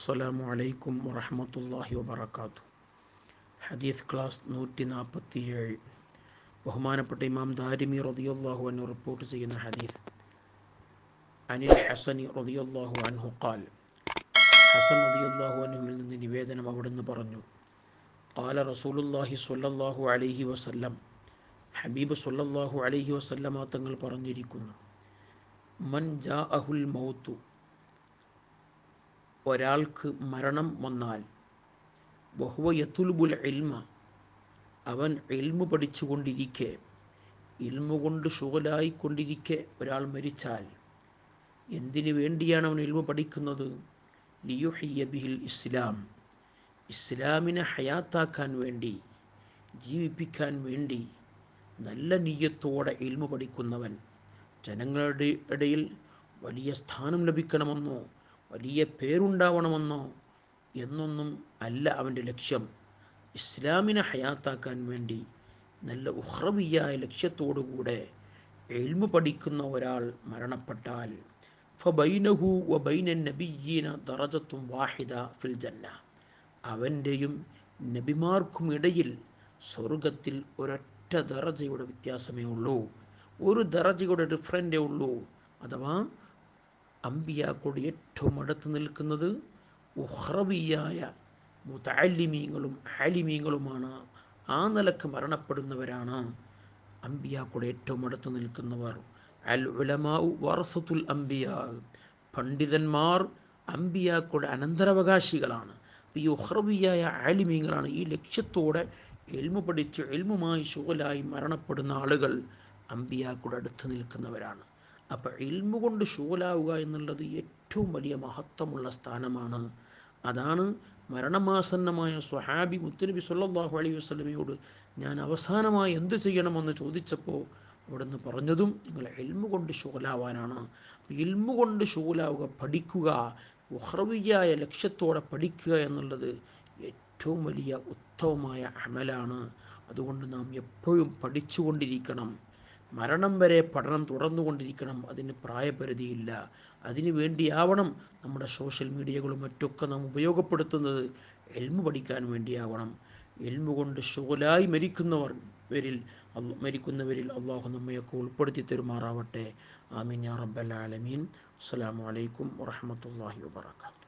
അസ്സലാമു അലൈക്കും വറഹമത്തല്ലാഹി വബർക്കാത്തു ഹദീസ് ക്ലാസ് നൂറ്റി നാൽപ്പത്തിയേഴ് ബഹുമാനപ്പെട്ട ഇമാം ദാരിമി റളിയല്ലാഹു അൻഹു റിപ്പോർട്ട് ചെയ്യുന്ന ഹദീസ് അനിൽ ഹസനി റളിയല്ലാഹു അൻഹു ഖാൽ ഹസൻ റളിയല്ലാഹു അൻഹുവിൽ നിന്ന് നിവേദനം അവിടുന്ന് പറഞ്ഞു ഖാല റസൂലുള്ളാഹി സ്വല്ലല്ലാഹു അലൈഹി വസല്ലം ഹബീബ് സ്വല്ലല്ലാഹു അലൈഹി വസല്ലമ തങ്ങൾ പറഞ്ഞിരിക്കുന്നു മൻ ജാ അഹുൽ മൗത്തു ഒരാൾക്ക് മരണം വന്നാൽ ബഹുവ യത്തുലുബുൽ ഇൽമ അവൻ ഇൽമു പഠിച്ചുകൊണ്ടിരിക്കെ ഇൽമു കൊണ്ട് ഷുഗലായിക്കൊണ്ടിരിക്കെ ഒരാൾ മരിച്ചാൽ എന്തിനു വേണ്ടിയാണ് അവൻ ഇൽമു പഠിക്കുന്നത് ലിയുഹിയ ബിഹിൽ ഇസ്ലാം ഇസ്ലാമിനെ ഹയാത്താക്കാൻ വേണ്ടി ജീവിപ്പിക്കാൻ വേണ്ടി നല്ല നീയത്തോടെ ഇൽമു പഠിക്കുന്നവൻ ജനങ്ങളുടെ ഇടയിൽ വലിയ സ്ഥാനം ലഭിക്കണമെന്നോ വലിയ പേരുണ്ടാവണമെന്നോ എന്നൊന്നും അല്ല അവൻ്റെ ലക്ഷ്യം ഇസ്ലാമിനെ ഹയാത്താക്കാൻ വേണ്ടി നല്ല ഉഹ്രവിയായ ലക്ഷ്യത്തോടുകൂടെ എൽമു പഠിക്കുന്ന ഒരാൾ മരണപ്പെട്ടാൽ ഫബൈനഹു വ ബൈന നബിയീന ദറജത്തും വാഹിദ ഫിൽ ജന്ന അവൻ്റെയും നബിമാർക്കും ഇടയിൽ സ്വർഗത്തിൽ ഒരൊറ്റ ദറജയുടെ വ്യത്യാസമേ ഉള്ളൂ ഒരു ദറജയുടെ ഡിഫറൻറ്റേ ഉള്ളൂ അഥവാ അമ്പിയാക്കോട് ഏറ്റവും അടുത്ത് നിൽക്കുന്നത് ഉഹ്റവിയായ മുതാലിമീങ്ങളും ഹാലിമീങ്ങളുമാണ് ആ നിലക്ക് മരണപ്പെടുന്നവരാണ് അമ്പിയാക്കോട് ഏറ്റവും അടുത്ത് നിൽക്കുന്നവർ അൽ ഉലമാഉ വറസത്തുൽ അംബിയ പണ്ഡിതന്മാർ അമ്പിയാക്കോട് അനന്തരാവകാശികളാണ് ഈ ഉഹ്റവിയായ ആലിമീങ്ങളാണ് ഈ ലക്ഷ്യത്തോടെ എൽമു പഠിച്ച് എൽമുമായി ശുഗലായി മരണപ്പെടുന്ന ആളുകൾ അമ്പിയാക്കൂടെ അടുത്ത് നിൽക്കുന്നവരാണ് അപ്പോൾ ഇൽമു കൊണ്ട് ഷൂലാവുക എന്നുള്ളത് ഏറ്റവും വലിയ മഹത്വമുള്ള സ്ഥാനമാണ് അതാണ് മരണമാസന്നമായ സ്വഹാബി മുത്തുനബി സല്ലാഹു അലൈഹി വസ്ലമയോട് ഞാൻ അവസാനമായി എന്ത് ചെയ്യണമെന്ന് ചോദിച്ചപ്പോൾ അവിടുന്ന് പറഞ്ഞതും നിങ്ങൾ എൽമു കൊണ്ട് ഷൂലാവാനാണ് ഇൽമു കൊണ്ട് ഷൂലാവുക പഠിക്കുക ഉഹ്രവിയായ ലക്ഷ്യത്തോടെ പഠിക്കുക എന്നുള്ളത് ഏറ്റവും വലിയ ഉത്തമമായ അമലാണ് അതുകൊണ്ട് നാം എപ്പോഴും പഠിച്ചുകൊണ്ടിരിക്കണം മരണം വരെ പഠനം തുടർന്നുകൊണ്ടിരിക്കണം അതിന് പ്രായപരിധിയില്ല അതിനു വേണ്ടിയാവണം നമ്മുടെ സോഷ്യൽ മീഡിയകളും മറ്റൊക്കെ നാം ഉപയോഗപ്പെടുത്തുന്നത് എൽമു പഠിക്കാൻ വേണ്ടിയാവണം എൽമു കൊണ്ട് ഷോലായി മരിക്കുന്നവർ വരിൽ മരിക്കുന്നവരിൽ അള്ളാഹു നമ്മയൊക്കെ ഉൾപ്പെടുത്തി തരുമാറാവട്ടെ ആമീൻ യാ റബ്ബൽ ആലമീൻ അസ്സലാമു അലൈക്കും വറഹമത്തല്ലാഹി വബർക്കാത്തു